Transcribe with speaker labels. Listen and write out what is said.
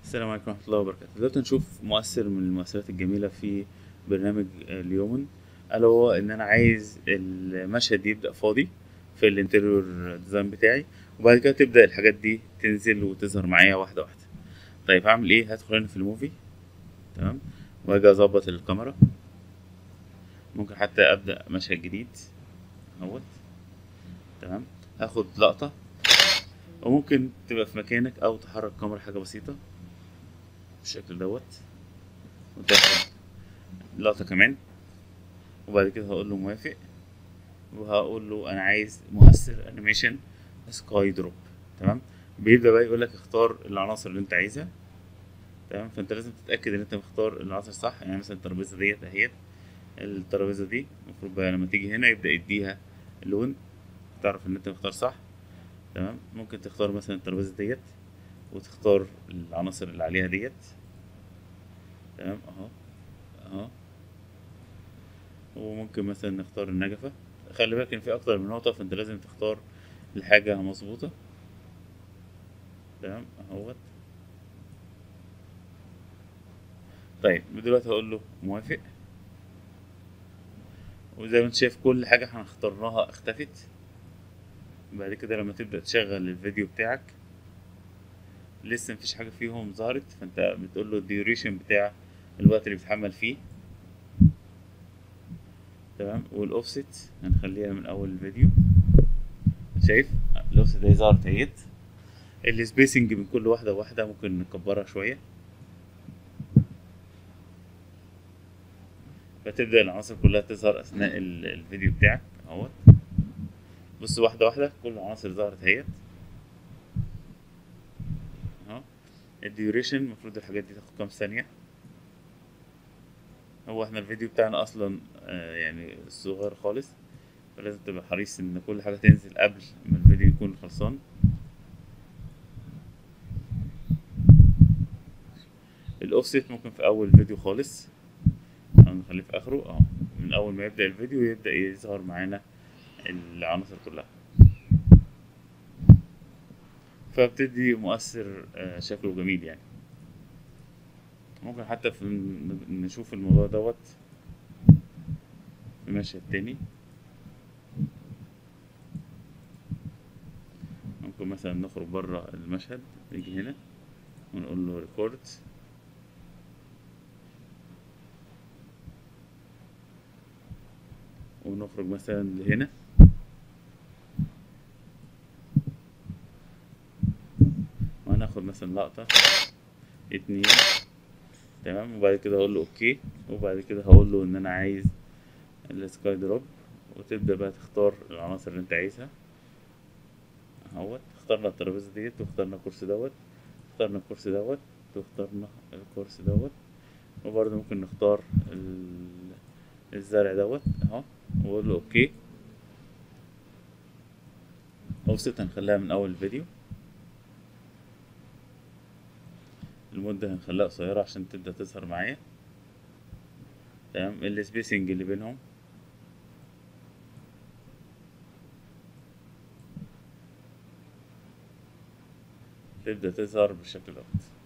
Speaker 1: السلام عليكم ورحمة الله وبركاته دلوقتي نشوف مؤثر من المؤثرات الجميلة في برنامج اليومن ألا هو إن أنا عايز المشهد يبدأ فاضي في الانتريور ديزاين بتاعي وبعد كده تبدأ الحاجات دي تنزل وتظهر معايا واحدة واحدة طيب هعمل إيه هدخل هنا في الموفي تمام وأجي أظبط الكاميرا ممكن حتى أبدأ مشهد جديد اهوت تمام هاخد لقطة وممكن تبقى في مكانك أو تحرك الكاميرا حاجة بسيطة بالشكل دوت وتاخد لقطة كمان وبعد كده هقول له موافق وهقول له انا عايز مؤثر انيميشن سكاي دروب تمام بيبدا بقى يقول لك اختار العناصر اللي انت عايزها تمام فانت لازم تتاكد ان انت مختار العناصر صح يعني مثلا الترابيزه ديت اهيت الترابيزه دي المفروض بقى لما تيجي هنا يبدا يديها لون تعرف ان انت مختار صح تمام ممكن تختار مثلا الترابيزه ديت وتختار العناصر اللي عليها ديت تمام اهو اهو وممكن مثلا نختار النجفة خلي بالك ان في اكتر من نقطة فانت لازم تختار الحاجة مظبوطة تمام اهوت طيب دلوقتي هقول له موافق وزي ما انت شايف كل حاجة احنا اخترناها اختفت بعد كده لما تبدأ تشغل الفيديو بتاعك لسه مفيش حاجة فيهم ظهرت فانت بتقول له الديوريشن بتاع الوقت اللي بيتحمل فيه تمام والاوفست هنخليها من اول الفيديو شايف الاوفست دي ظهرت اهيت السبيسنج من كل واحدة واحدة ممكن نكبرها شوية فتبدأ العناصر كلها تظهر أثناء الفيديو بتاعك اهوت بص واحدة واحدة كل العناصر ظهرت اهيت اهو الديوريشن المفروض الحاجات دي تاخد كام ثانية هو احنا الفيديو بتاعنا اصلا آه يعني صغير خالص فلازم تبقى حريص ان كل حاجة تنزل قبل ما الفيديو يكون خلصان الاوفست ممكن في اول فيديو خالص نخليه في اخره اه من اول ما يبدأ الفيديو يبدأ يظهر معانا العناصر كلها فبتدي مؤثر آه شكله جميل يعني ممكن حتى في نشوف الموضوع دوت في مشهد تاني ممكن مثلا نخرج بره المشهد نيجي هنا ونقول له ريكورد ونخرج مثلا لهنا وهناخد مثلا لقطة اتنين تمام وبعد كده هقول له اوكي وبعد كده هقول له ان انا عايز السكاي دروب وتبدا بقى تختار العناصر اللي انت عايزها اهوت اخترنا الترابيزه ديت واخترنا الكرسي دوت اخترنا الكرسي دوت واخترنا الكرسي دوت وبرضه ممكن نختار الزرع دوت اهو واقول له اوكي اوفست هنخليها من اول الفيديو المدة هنخليها قصيرة عشان تبدأ تظهر معايا تمام السبيسنج اللي بينهم تبدأ تظهر بالشكل دوت